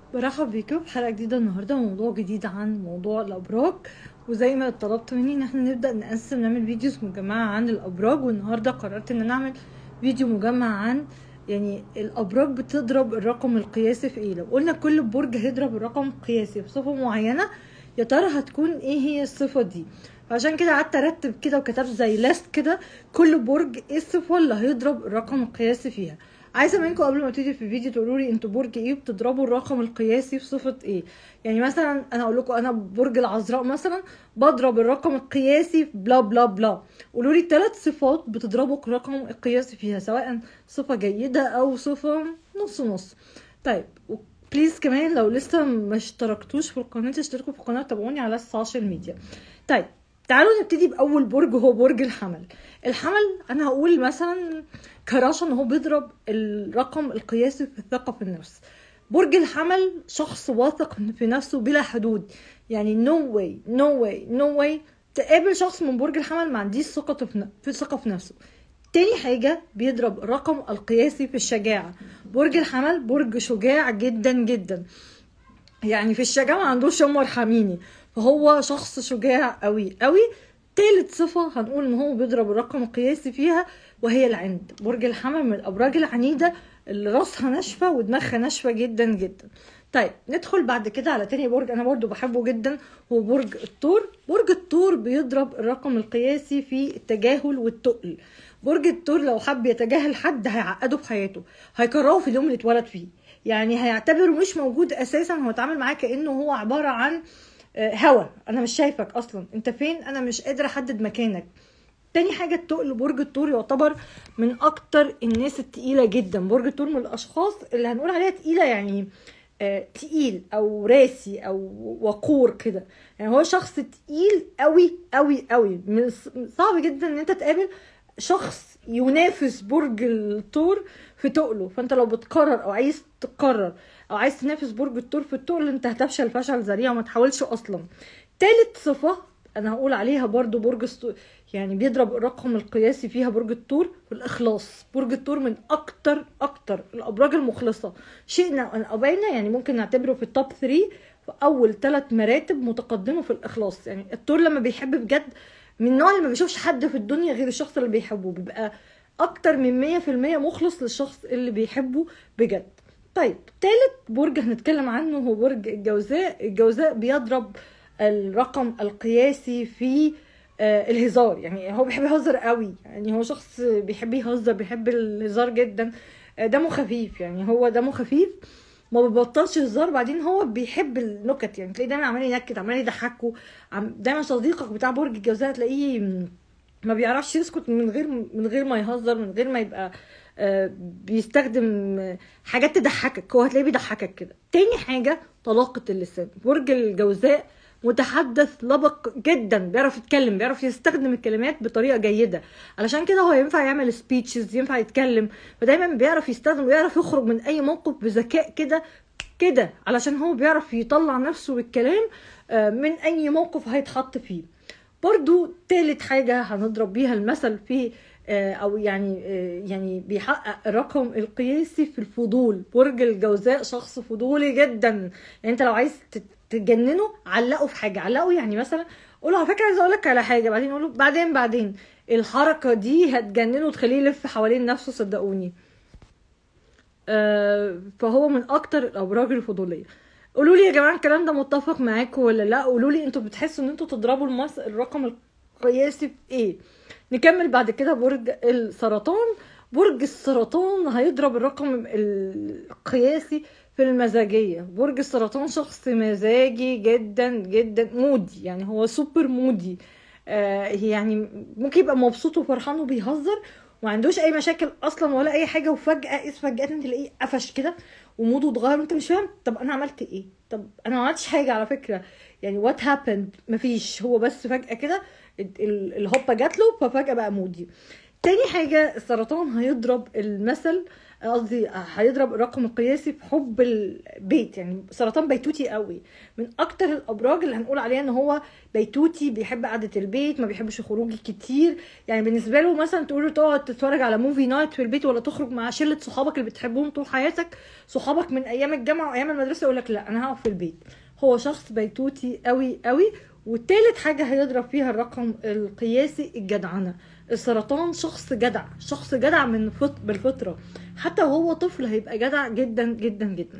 برحب بيكم في حلقة جديدة النهاردة موضوع جديد عن موضوع الأبراج وزي ما طلبت مني ان احنا نبدأ نقسم نعمل فيديوز مجمعة عن الأبراج والنهاردة قررت ان انا اعمل فيديو مجمع عن يعني الأبراج بتضرب الرقم القياسي في ايه لو قلنا كل برج هيضرب الرقم القياسي بصفة معينة يا ترى هتكون ايه هي الصفة دي فعشان كده قعدت ارتب كده وكتبت زي لاست كده كل برج ايه الصفة اللي هيضرب الرقم القياسي فيها عايزه منكم قبل ما تيجي في الفيديو تقولوا لي انتوا برج ايه بتضربوا الرقم القياسي في صفه ايه يعني مثلا انا اقول لكم انا برج العذراء مثلا بضرب الرقم القياسي في بلا بلا بلا قولوا لي ثلاث صفات بتضربوا الرقم القياسي فيها سواء صفه جيده او صفه نص نص طيب بليز كمان لو لسه ما اشتركتوش في القناه اشتركوا في القناه تابعوني على السوشيال ميديا طيب تعالوا نبتدي باول برج هو برج الحمل الحمل انا هقول مثلا كراشة ان هو بيضرب الرقم القياسي في الثقة في النفس برج الحمل شخص واثق في نفسه بلا حدود يعني نو واي نو واي نو واي تقابل شخص من برج الحمل ما عنديش ثقة في, في ثقة في نفسه تاني حاجة بيضرب الرقم القياسي في الشجاعة برج الحمل برج شجاع جدا جدا يعني في الشجاعة ما عندوش يوم مرحميني فهو شخص شجاع قوي قوي تالت صفة هنقول ان هو بيضرب الرقم القياسي فيها وهي العند برج الحمل من الابراج العنيدة اللي راسها ناشفة ودماغها ناشفة جدا جدا طيب ندخل بعد كده على تاني برج انا برضو بحبه جدا هو برج الثور برج الثور بيضرب الرقم القياسي في التجاهل والتقل برج الثور لو حب يتجاهل حد هيعقده في حياته هيكرهه في اليوم اللي اتولد فيه يعني هيعتبره مش موجود اساسا هو اتعامل معاه كانه هو عباره عن هوا انا مش شايفك اصلا انت فين انا مش قادره احدد مكانك تاني حاجة التقل برج الثور يعتبر من أكتر الناس التقيلة جدا برج الثور من الأشخاص اللي هنقول عليها تقيلة يعني آه تقيل أو راسي أو وقور كده يعني هو شخص تقيل قوي قوي قوي من صعب جدا إن أنت تقابل شخص ينافس برج الثور في تقله فأنت لو بتقرر أو عايز تقرر او عايز تنافس برج الثور في التقل انت هتفشل فشل ذريع وما تحاولش اصلا تالت صفه انا هقول عليها برضو برج الستو... يعني بيضرب الرقم القياسي فيها برج الثور في الاخلاص برج الثور من اكتر اكتر الابراج المخلصه شئنا او ابينا يعني ممكن نعتبره في التوب 3 في اول ثلاث مراتب متقدمه في الاخلاص يعني الثور لما بيحب بجد من النوع اللي ما بيشوفش حد في الدنيا غير الشخص اللي بيحبه بيبقى اكتر من 100% مخلص للشخص اللي بيحبه بجد طيب تالت برج هنتكلم عنه هو برج الجوزاء الجوزاء بيضرب الرقم القياسي في آه الهزار يعني هو بيحب يهزر قوي يعني هو شخص بيحب يهزر بيحب الهزار جدا آه دمه خفيف يعني هو دمه خفيف ما بيبطلش هزار بعدين هو بيحب النكت يعني تلاقيه دايما عمال ينكت عمال يضحكه دايما صديقك بتاع برج الجوزاء تلاقيه ما بيعرفش يسكت من غير من غير ما يهزر من غير ما يبقى بيستخدم حاجات تضحكك هو هتلاقيه بيضحكك كده تاني حاجه طلاقه اللسان برج الجوزاء متحدث لبق جدا بيعرف يتكلم بيعرف يستخدم الكلمات بطريقه جيده علشان كده هو ينفع يعمل سبيتشز ينفع يتكلم فدايما بيعرف يستخدم ويعرف يخرج من اي موقف بذكاء كده كده علشان هو بيعرف يطلع نفسه بالكلام من اي موقف هيتحط فيه برضو تالت حاجة هنضرب بيها المثل في او يعني يعني بيحقق الرقم القياسي في الفضول برج الجوزاء شخص فضولي جدا يعني انت لو عايز تجننه علقه في حاجه علقه يعني مثلا قول له على فكره عايز اقول لك على حاجه بعدين قول له بعدين بعدين الحركه دي هتجننه وتخليه يلف حوالين نفسه صدقوني فهو من اكتر الابراج الفضوليه قولوا لي يا جماعه الكلام ده متفق معاكم ولا لا قولوا لي انتوا بتحسوا ان انتوا تضربوا المس... الرقم القياسي في ايه نكمل بعد كده برج السرطان برج السرطان هيضرب الرقم القياسي في المزاجية برج السرطان شخص مزاجي جدا جدا مودي يعني هو سوبر مودي آه يعني ممكن يبقى مبسوط وفرحان وبيهزر وما عندوش اي مشاكل اصلا ولا اي حاجه وفجاه فجاه تلاقيه قفش كده وموده اتغير انت مش فاهم طب انا عملت ايه طب انا ما عملتش حاجه على فكره يعني وات هابند مفيش هو بس فجاه كده الهوبا جات له ففجاه بقى مودي تاني حاجه السرطان هيضرب المثل قصدي هيضرب الرقم القياسي في حب البيت يعني سرطان بيتوتي قوي من اكتر الابراج اللي هنقول عليها ان هو بيتوتي بيحب قعده البيت ما بيحبش خروج كتير يعني بالنسبه له مثلا تقول له تقعد تتفرج على موفي نايت في البيت ولا تخرج مع شله صحابك اللي بتحبهم طول حياتك صحابك من ايام الجامعه وايام المدرسه يقول لك لا انا هقعد في البيت هو شخص بيتوتي قوي قوي والتالت حاجة هيضرب فيها الرقم القياسي الجدعنة السرطان شخص جدع شخص جدع من فط... بالفطرة حتى وهو طفل هيبقى جدع جدا جدا جدا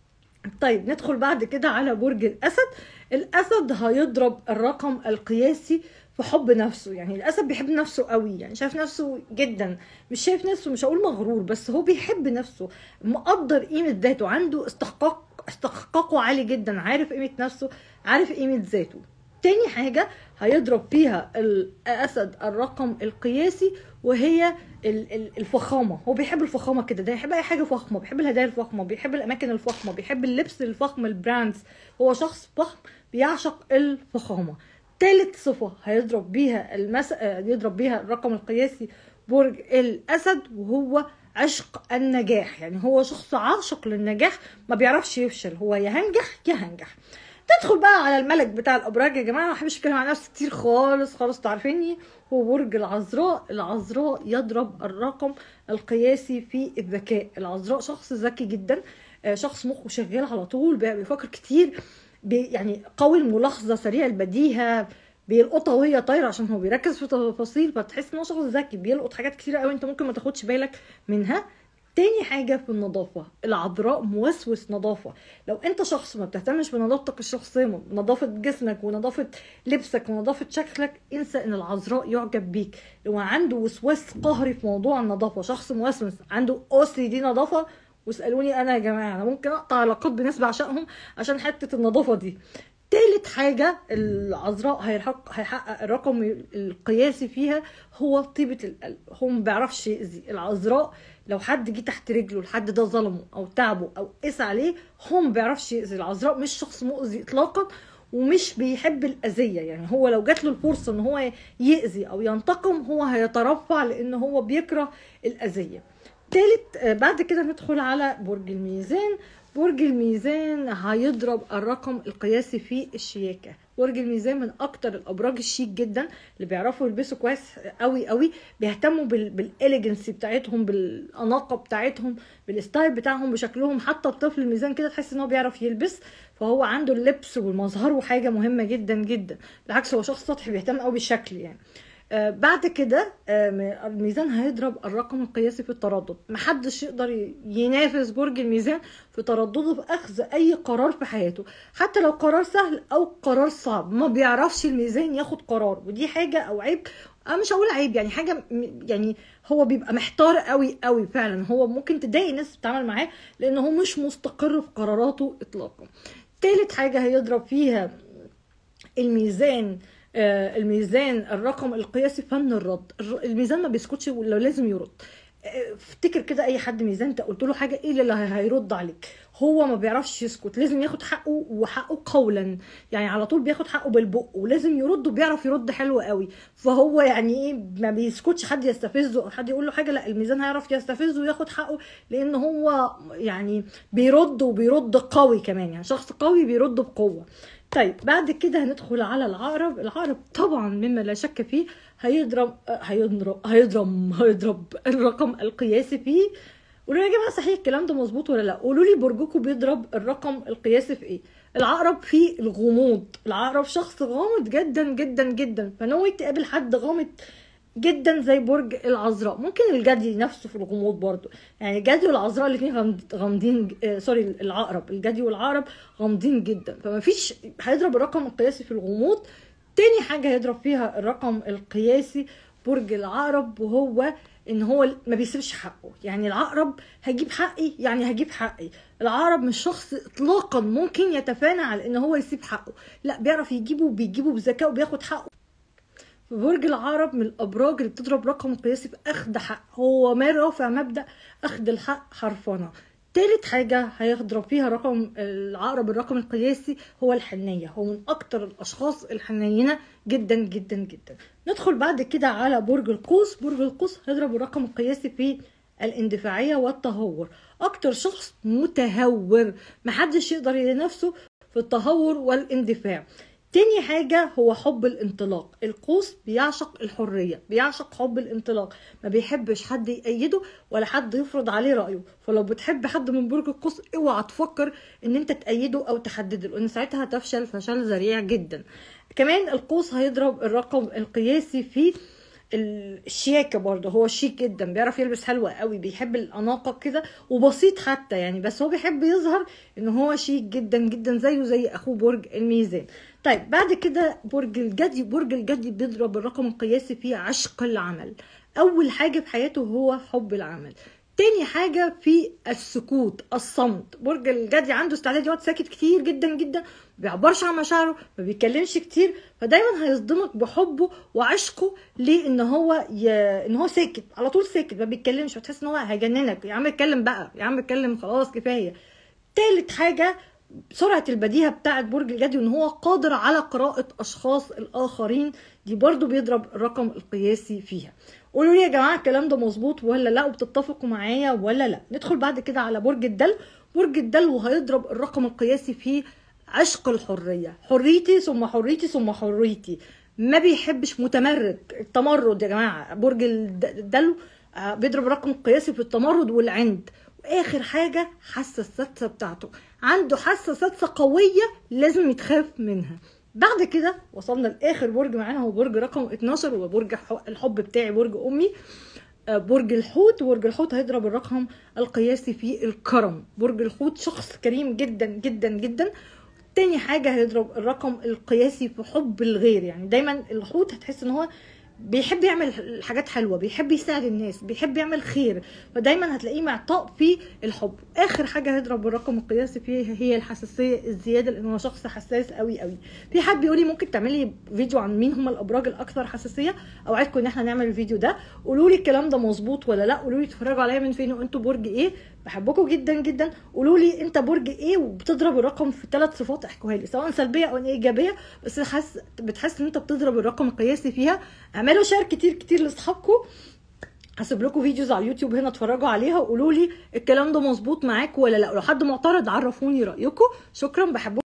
طيب ندخل بعد كده على برج الأسد الأسد هيضرب الرقم القياسي في حب نفسه يعني الأسد بيحب نفسه قوي يعني شايف نفسه جدا مش شايف نفسه مش هقول مغرور بس هو بيحب نفسه مقدر قيمة ذاته عنده استحقاق استحقاقه عالي جدا عارف قيمة نفسه عارف قيمة ذاته تاني حاجة هيضرب فيها الأسد الرقم القياسي وهي الفخامة هو بيحب الفخامة كده ده يحب أي حاجة فخمة بيحب الهدايا الفخمة بيحب الأماكن الفخمة بيحب اللبس الفخم البراندز هو شخص فخم بيعشق الفخامة تالت صفة هيضرب بيها المس... يضرب بيها الرقم القياسي برج الأسد وهو عشق النجاح يعني هو شخص عاشق للنجاح ما بيعرفش يفشل هو يا هنجح يا هنجح تدخل بقى على الملك بتاع الابراج يا جماعه ما بحبش اتكلم عن نفسي كتير خالص خالص تعرفيني هو برج العذراء العذراء يضرب الرقم القياسي في الذكاء العذراء شخص ذكي جدا شخص مخه شغال على طول بيفكر كتير بي يعني قوي الملاحظه سريع البديهه بيلقطها وهي طايره عشان هو بيركز في تفاصيل فتحس ان هو شخص ذكي بيلقط حاجات كتيره قوي انت ممكن ما تاخدش بالك منها تاني حاجة في النظافة العذراء موسوس نظافة لو انت شخص ما بتهتمش بنظافتك الشخصية نظافة جسمك ونظافة لبسك ونظافة شكلك انسى ان العذراء يعجب بيك لو عنده وسواس قهري في موضوع النظافة شخص موسوس عنده اوسي دي نظافة واسألوني انا يا جماعة انا ممكن اقطع علاقات بناس بعشقهم عشان حتة النظافة دي تالت حاجة العذراء هيحقق, هيحقق الرقم القياسي فيها هو طيبة القلب هو ما بيعرفش يأذي العذراء لو حد جه تحت رجله الحد ده ظلمه او تعبه او قسى عليه هو ما بيعرفش يأذي العذراء مش شخص مؤذي اطلاقا ومش بيحب الأذية يعني هو لو جات له الفرصة ان هو يأذي او ينتقم هو هيترفع لان هو بيكره الأذية تالت بعد كده ندخل على برج الميزان برج الميزان هيضرب الرقم القياسي في الشياكة برج الميزان من اكتر الابراج الشيك جدا اللي بيعرفوا يلبسوا كويس قوي قوي بيهتموا بالاليجنسي بتاعتهم بالاناقه بتاعتهم بالستايل بتاعهم بشكلهم حتى الطفل الميزان كده تحس ان هو بيعرف يلبس فهو عنده اللبس والمظهر حاجه مهمه جدا جدا بالعكس هو شخص سطحي بيهتم قوي بالشكل يعني آه بعد كده آه الميزان هيضرب الرقم القياسي في التردد محدش يقدر ينافس برج الميزان في تردده في اخذ اي قرار في حياته حتى لو قرار سهل او قرار صعب ما بيعرفش الميزان ياخد قرار ودي حاجه او عيب انا مش هقول عيب يعني حاجه يعني هو بيبقى محتار قوي قوي فعلا هو ممكن تضايق الناس بتتعامل معاه لان هو مش مستقر في قراراته اطلاقا تالت حاجه هيضرب فيها الميزان الميزان الرقم القياسي فن الرد الميزان ما بيسكتش لو لازم يرد افتكر كده اي حد ميزان انت قلت له حاجه ايه اللي هيرد عليك هو ما بيعرفش يسكت لازم ياخد حقه وحقه قولا يعني على طول بياخد حقه بالبق ولازم يرد وبيعرف يرد حلو قوي فهو يعني ايه ما بيسكتش حد يستفزه او حد يقول له حاجه لا الميزان هيعرف يستفزه وياخد حقه لان هو يعني بيرد وبيرد قوي كمان يعني شخص قوي بيرد بقوه طيب بعد كده هندخل على العقرب العقرب طبعا مما لا شك فيه هيضرب هيضرب هيضرب هيضرب الرقم القياسي فيه قولوا لي يا جماعه صحيح الكلام ده مظبوط ولا لا قولوا لي برجكم بيضرب الرقم القياسي في ايه العقرب فيه الغموض العقرب شخص غامض جدا جدا جدا فنوي تقابل حد غامض جدا زي برج العذراء ممكن الجدي نفسه في الغموض برضو يعني الجدي والعذراء الاثنين غامضين آه سوري العقرب الجدي والعقرب غامضين جدا فما فيش هيضرب الرقم القياسي في الغموض تاني حاجة هيضرب فيها الرقم القياسي برج العقرب وهو ان هو ما بيسيبش حقه يعني العقرب هجيب حقي يعني هجيب حقي العقرب مش شخص اطلاقا ممكن يتفانى على ان هو يسيب حقه لا بيعرف يجيبه وبيجيبه بذكاء وبياخد حقه برج العقرب من الابراج اللي بتضرب رقم قياسي في اخذ حق هو ما رافع مبدا اخذ الحق حرفنه تالت حاجة هيضرب فيها رقم العقرب الرقم القياسي هو الحنية هو من أكتر الأشخاص الحنينة جدا جدا جدا ندخل بعد كده على برج القوس برج القوس هيضرب الرقم القياسي في الاندفاعيه والتهور اكتر شخص متهور محدش يقدر ينافسه في التهور والاندفاع تاني حاجة هو حب الانطلاق القوس بيعشق الحرية بيعشق حب الانطلاق ما بيحبش حد يأيده ولا حد يفرض عليه رأيه فلو بتحب حد من برج القوس اوعى تفكر ان انت تأيده او تحدده لان ساعتها هتفشل فشل ذريع جدا كمان القوس هيضرب الرقم القياسي في الشياكة برضه هو شيك جدا بيعرف يلبس حلوة قوي بيحب الأناقة كده وبسيط حتى يعني بس هو بيحب يظهر ان هو شيك جدا جدا زيه زي اخوه برج الميزان طيب بعد كده برج الجدي برج الجدي بيضرب الرقم القياسي في عشق العمل اول حاجة في حياته هو حب العمل تاني حاجة في السكوت الصمت برج الجدي عنده استعداد يقعد ساكت كتير جدا جدا ما بيعبرش عن مشاعره ما بيتكلمش كتير فدايما هيصدمك بحبه وعشقه ليه ان هو ي... ان هو ساكت على طول ساكت ما بيتكلمش فتحس ان هو هيجننك يا عم اتكلم بقى يا عم اتكلم خلاص كفايه تالت حاجه سرعة البديهة بتاعت برج الجدي وان هو قادر على قراءة اشخاص الاخرين دي برضو بيضرب الرقم القياسي فيها قولوا لي يا جماعة الكلام ده مظبوط ولا لا وبتتفقوا معايا ولا لا ندخل بعد كده على برج الدلو برج الدلو هيضرب الرقم القياسي في عشق الحرية حريتي ثم حريتي ثم حريتي ما بيحبش متمرد التمرد يا جماعة برج الدلو بيضرب الرقم القياسي في التمرد والعند واخر حاجه حاسه السادسه بتاعته عنده حاسه سادسه قويه لازم يتخاف منها بعد كده وصلنا لاخر برج معانا هو برج رقم 12 وهو برج الحب بتاعي برج امي برج الحوت برج الحوت هيضرب الرقم القياسي في الكرم برج الحوت شخص كريم جدا جدا جدا تاني حاجة هيضرب الرقم القياسي في حب الغير يعني دايما الحوت هتحس ان هو بيحب يعمل حاجات حلوه بيحب يساعد الناس بيحب يعمل خير فدايما هتلاقيه معطاء في الحب اخر حاجه هيضرب الرقم القياسي فيها هي الحساسيه الزياده لان هو شخص حساس قوي قوي في حد بيقول لي ممكن تعملي فيديو عن مين هم الابراج الاكثر حساسيه اوعدكم ان احنا نعمل الفيديو ده قولوا لي الكلام ده مظبوط ولا لا قولوا لي تتفرجوا عليا من فين وانتوا برج ايه بحبكم جدا جدا قولوا لي انت برج ايه وبتضرب الرقم في ثلاث صفات احكوها لي سواء سلبيه او ايجابيه بس حاسس بتحس ان انت بتضرب الرقم القياسي فيها اعملوا شير كتير كتير لاصحابكم هسيب لكم فيديوز على اليوتيوب هنا اتفرجوا عليها وقولوا لي الكلام ده مظبوط معاكم ولا لا لو حد معترض عرفوني رايكم شكرا بحبكم